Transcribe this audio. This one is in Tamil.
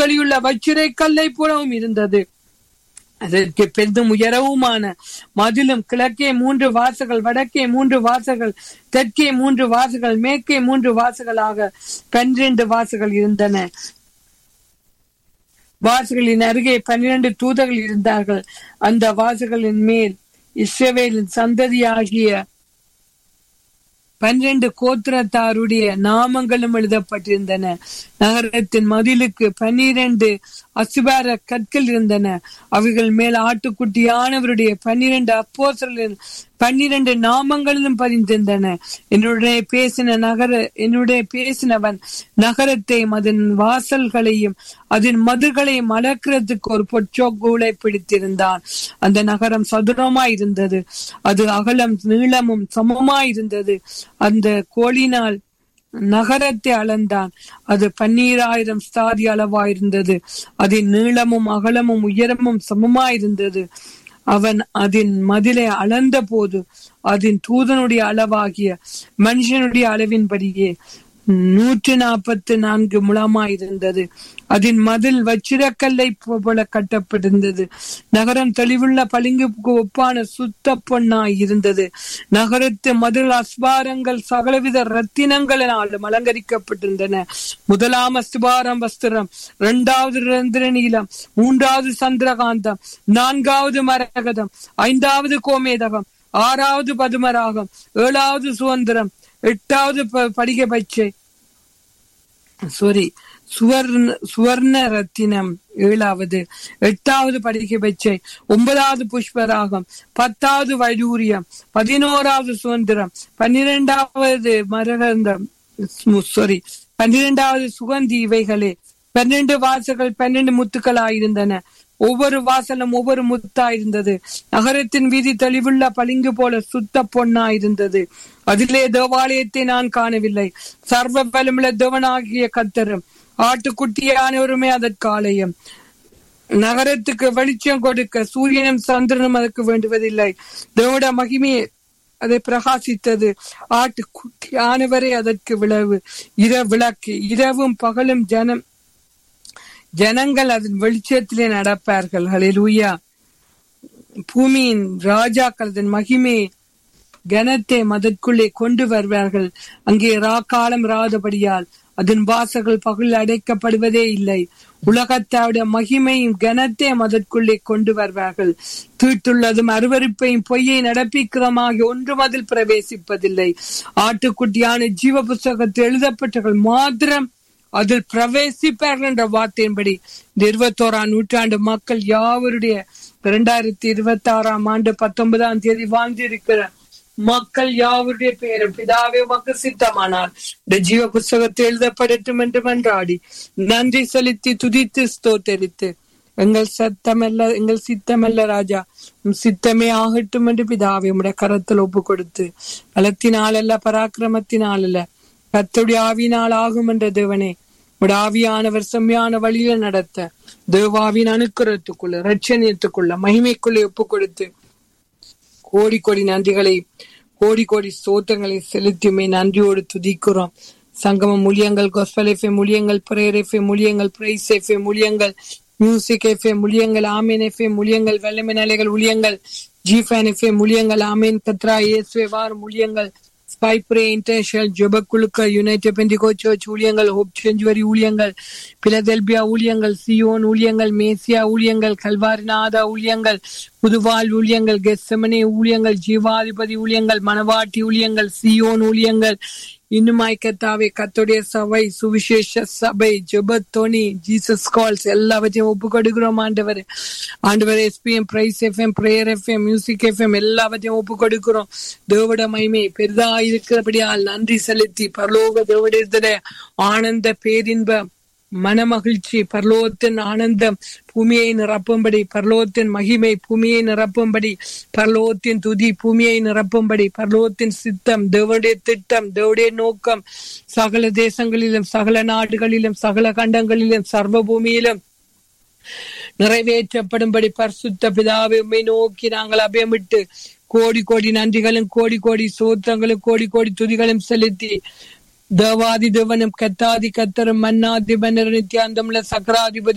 தெளியுள்ள வச்சிரை கல்லை போலவும் இருந்தது அதற்கு பெரிதும் உயரவுமான மதிலும் கிழக்கே மூன்று வாசல்கள் வடக்கே மூன்று வாசல்கள் தெற்கே மூன்று வாசல்கள் மேற்கே மூன்று வாசல்களாக பன்னிரண்டு வாசல்கள் இருந்தன வாசல்களின் அருகே பன்னிரண்டு தூதர்கள் இருந்தார்கள் அந்த வாசல்களின் மேல் இஸ்ரவேலின் சந்ததியாகிய பன்னிரண்டு கோத்திரத்தாருடைய நாமங்களும் எழுதப்பட்டிருந்தன நகரத்தின் மதிலுக்கு பன்னிரண்டு அசுபார கற்கள் இருந்தன அவைகள் மேல் ஆட்டுக்குட்டியானவருடைய பன்னிரண்டு அப்போசலின் பன்னிரண்டு நாமங்களிலும் பதிந்திருந்தன என்னுடைய பேசின நகர என்னுடைய பேசினவன் நகரத்தையும் அதன் வாசல்களையும் அதன் மதுர்களையும் அளக்கிறதுக்கு ஒரு பொற்றோக்கூளை பிடித்திருந்தான் அந்த நகரம் சதுரமாய் இருந்தது அது அகலம் நீளமும் சமமாயிருந்தது அந்த கோளினால் நகரத்தை அளந்தான் அது பன்னீராயிரம் ஸ்தாதி அளவாயிருந்தது அதன் நீளமும் அகலமும் உயரமும் சமமாயிருந்தது அவன் அதன் மதிலை அளந்த போது அதன் தூதனுடைய அளவாகிய மனுஷனுடைய அளவின்படியே நூற்றி நாற்பத்தி நான்கு முழமாயிருந்தது அதன் மதில் வச்சிரக்கல்லை போல கட்டப்பட்டிருந்தது நகரம் தெளிவுள்ள பளிங்குக்கு ஒப்பான சுத்த பொன்னாய் இருந்தது நகரத்து மதில் அஸ்பாரங்கள் சகலவித ரத்தினங்களினாலும் அலங்கரிக்கப்பட்டிருந்தன முதலாம் அஸ்பாரம் வஸ்திரம் இரண்டாவது ரந்திர நீலம் மூன்றாவது சந்திரகாந்தம் நான்காவது மரகதம் ஐந்தாவது கோமேதகம் ஆறாவது பதுமராகம் ஏழாவது சுதந்திரம் எட்டாவது படிக பச்சை சாரி சுவர்ண சுவர்ண ரத்தினம் ஏழாவது எட்டாவது படிக்க பச்சை ஒன்பதாவது புஷ்பராகம் பத்தாவது வைடூரியம் பதினோராவது சுதந்திரம் பன்னிரெண்டாவது மரகந்தம் சாரி பன்னிரெண்டாவது சுகந்தி இவைகளே பன்னெண்டு வாசல்கள் பன்னெண்டு முத்துக்களாயிருந்தன ஒவ்வொரு வாசலும் ஒவ்வொரு முத்தாயிருந்தது நகரத்தின் வீதி தெளிவுள்ள பளிங்கு போல சுத்த பொன்னாயிருந்தது அதிலே தேவாலயத்தை நான் காணவில்லை சர்வ பலமுள்ள தேவனாகிய கத்தரும் ஆட்டுக்குட்டியானவருமே அதற்காலயம் நகரத்துக்கு வெளிச்சம் கொடுக்க சூரியனும் சந்திரனும் அதற்கு வேண்டுவதில்லை தேவட மகிமையை அதை பிரகாசித்தது ஆட்டுக்குட்டியானவரே அதற்கு விளைவு இர விளக்கு இரவும் பகலும் ஜனம் ஜனங்கள் அதன் வெளிச்சத்திலே நடப்பார்கள் ஹலிலூயா பூமியின் ராஜாக்கள் அதன் மகிமையை கனத்தை மதற்குள்ளே கொண்டு வருவார்கள் அங்கே ராக்காலம் ராதபடியால் அதன் வாசல்கள் பகல் அடைக்கப்படுவதே இல்லை உலகத்தாவுடைய மகிமையும் கனத்தை மதற்குள்ளே கொண்டு வருவார்கள் தீட்டுள்ளதும் அருவறுப்பையும் பொய்யை நடப்பிக்கிறமாகி ஒன்றும் அதில் பிரவேசிப்பதில்லை ஆட்டுக்குட்டியான ஜீவ புஸ்தகத்தில் எழுதப்பட்டவர்கள் மாத்திரம் அதில் பிரவேசிப்பார்கள் என்ற வார்த்தையின்படி இந்த இருபத்தோராம் நூற்றாண்டு மக்கள் யாவருடைய இரண்டாயிரத்தி இருபத்தி ஆறாம் ஆண்டு பத்தொன்பதாம் தேதி வாழ்ந்திருக்கிற மக்கள் யாவருடைய பெயரும் பிதாவே மக்கள் சித்தமானால் இந்த ஜீவ புஸ்தகத்தை எழுதப்படட்டும் என்று மன்றாடி நன்றி செலுத்தி துதித்து ஸ்தோத்தரித்து எங்கள் சத்தமல்ல எங்கள் சித்தமல்ல ராஜா உம் சித்தமே ஆகட்டும் என்று பிதாவே உடைய கரத்தில் ஒப்பு கொடுத்து பலத்தினால் அல்ல பராக்கிரமத்தினால் அல்ல கத்துடைய ஆவினால் ஆகும் என்ற தேவனே உடைய ஆவியானவர் செம்மையான வழியில நடத்த தேவாவின் அனுக்கிரத்துக்குள்ள ரட்சணியத்துக்குள்ள மகிமைக்குள்ளே ஒப்பு கொடுத்து கோடி கோடி நன்றிகளை கோடி கோடி சோத்தங்களை செலுத்தியுமே நன்றியோடு துதிக்கிறோம் சங்கமம் மூலியங்கள் கொஸ்பல் எஃப்ஏ மூலியங்கள் பிரேயர் எஃப்ஏ மூலியங்கள் பிரைஸ் எஃப்ஏ மூலியங்கள் மியூசிக் எஃப்ஏ மூலியங்கள் ஆமீன் எஃப்ஏ மூலியங்கள் வெள்ளமின் அலைகள் ஊழியங்கள் ஜிஃபேன் எஃப்ஏ மூலியங்கள் ஆமீன் கத்ரா இயேசுவே வார் மூலியங்கள் ஸ்பைப்ரே இன்டர்நேஷனல் ஜெப குழுக்கள் யுனைடெட் பெண்டிகோ சர்ச் ஊழியங்கள் ஹோப் செஞ்சுவரி ஊழியங்கள் பிலதெல்பியா ஊழியங்கள் சியோன் ஊழியங்கள் மேசியா ஊழியங்கள் கல்வாரிநாதா ஊழியங்கள் புதுவாழ் ஊழியங்கள் கெஸ்ஸமனே ஊழியங்கள் ஜீவாதிபதி ஊழியங்கள் மணவாட்டி ஊழியங்கள் சியோன் ஊழியங்கள் இன்னுமாய் கத்தாவே கத்துடைய சபை சுவிசேஷ சபை ஜெபத்தோனி ஜீசஸ் கால்ஸ் எல்லாவற்றையும் ஒப்பு கொடுக்கிறோம் ஆண்டவர் ஆண்டவர் SPM praise FM prayer FM music FM எல்லாவற்றையும் ஒப்பு கொடுக்கிறோம் தேவட மகிமை பெரிதா இருக்கிறபடியால் நன்றி செலுத்தி பரலோக தேவடைய ஆனந்த பேரின்ப மனமகிழ்ச்சி பரலோகத்தின் ஆனந்தம் பூமியை நிரப்பும்படி பரலோகத்தின் மகிமை பூமியை நிரப்பும்படி பரலோகத்தின் துதி பூமியை நிரப்பும்படி பரலோகத்தின் சித்தம் தேவனுடைய திட்டம் தேவடைய நோக்கம் சகல தேசங்களிலும் சகல நாடுகளிலும் சகல கண்டங்களிலும் சர்வ பூமியிலும் நிறைவேற்றப்படும்படி பரிசுத்த பிதாவை உண்மை நோக்கி நாங்கள் அபயமிட்டு கோடி கோடி நன்றிகளும் கோடி கோடி சோத்தங்களும் கோடி கோடி துதிகளும் செலுத்தி தேவாதி தேவனும் கத்தாதி கத்தரும் மன்னாதி மன்னர் நித்தியாந்தமுள்ள சக்கராதிபதி